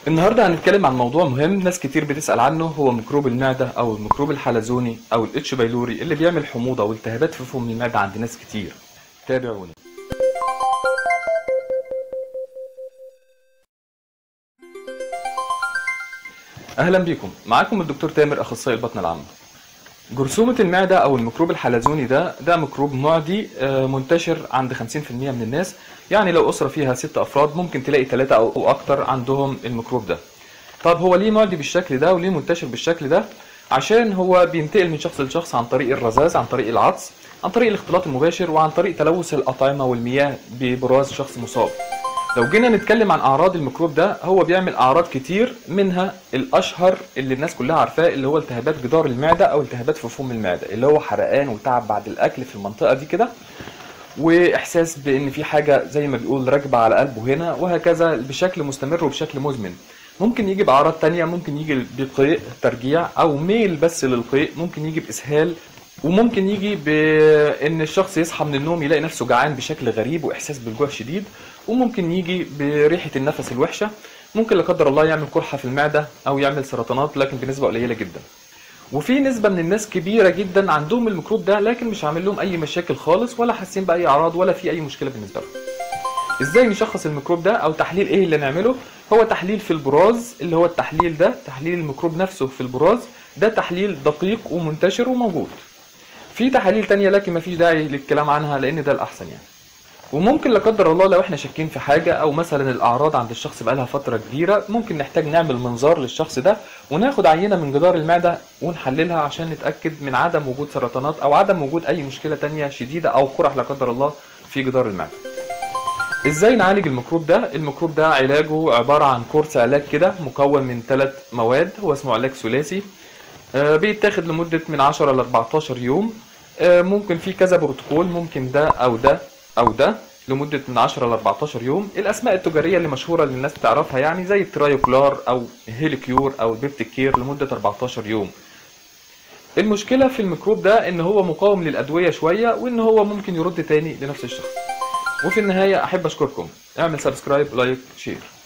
النهارده هنتكلم عن موضوع مهم ناس كتير بتسأل عنه هو ميكروب المعدة أو الميكروب الحلزوني أو الاتش بايلوري اللي بيعمل حموضة والتهابات في فم المعدة عند ناس كتير تابعوني أهلا بيكم معاكم الدكتور تامر أخصائي البطن العامة جرثومة المعدة أو الميكروب الحلزوني ده ده ميكروب معدي آه، منتشر عند 50% من الناس يعني لو أسرة فيها ست أفراد ممكن تلاقي ثلاثة أو أكتر عندهم الميكروب ده طب هو ليه معدي بالشكل ده وليه منتشر بالشكل ده عشان هو بينتقل من شخص لشخص عن طريق الرذاذ عن طريق العطس عن طريق الاختلاط المباشر وعن طريق تلوث الأطعمة والمياه ببراز شخص مصاب لو جينا نتكلم عن اعراض الميكروب ده هو بيعمل اعراض كتير منها الاشهر اللي الناس كلها عارفاه اللي هو التهابات جدار المعده او التهابات في فم المعده اللي هو حرقان وتعب بعد الاكل في المنطقه دي كده واحساس بان في حاجه زي ما بيقول راكبه على قلبه هنا وهكذا بشكل مستمر وبشكل مزمن ممكن يجي باعراض تانية ممكن يجي بقيء ترجيع او ميل بس للقيء ممكن يجي باسهال وممكن يجي بان الشخص يصحى من النوم يلاقي نفسه جعان بشكل غريب واحساس بالجوع شديد وممكن يجي بريحه النفس الوحشه ممكن لا قدر الله يعمل قرحه في المعده او يعمل سرطانات لكن بنسبه قليله جدا وفي نسبه من الناس كبيره جدا عندهم الميكروب ده لكن مش عامل لهم اي مشاكل خالص ولا حاسين باي اعراض ولا في اي مشكله بالنسبه لهم ازاي نشخص الميكروب ده او تحليل ايه اللي نعمله هو تحليل في البراز اللي هو التحليل ده تحليل الميكروب نفسه في البراز ده تحليل دقيق ومنتشر وموجود في تحاليل تانية لكن مفيش داعي للكلام عنها لان ده الاحسن يعني وممكن لا قدر الله لو احنا شاكين في حاجه او مثلا الاعراض عند الشخص بقالها فتره كبيره ممكن نحتاج نعمل منظار للشخص ده وناخد عينه من جدار المعده ونحللها عشان نتاكد من عدم وجود سرطانات او عدم وجود اي مشكله تانية شديده او قرح لا قدر الله في جدار المعده ازاي نعالج الميكروب ده الميكروب ده علاجه عباره عن كورس علاج كده مكون من ثلاث مواد هو اسمه علاج ثلاثي آه، بيتاخد لمده من 10 ل 14 يوم آه، ممكن في كذا بروتوكول ممكن ده او ده او ده لمده من 10 ل 14 يوم الاسماء التجاريه اللي مشهوره اللي الناس بتعرفها يعني زي الترايوكلار او هيليكيور او البيبتيكير لمده 14 يوم المشكله في الميكروب ده ان هو مقاوم للادويه شويه وان هو ممكن يرد تاني لنفس الشخص وفي النهايه احب اشكركم اعمل سبسكرايب لايك شير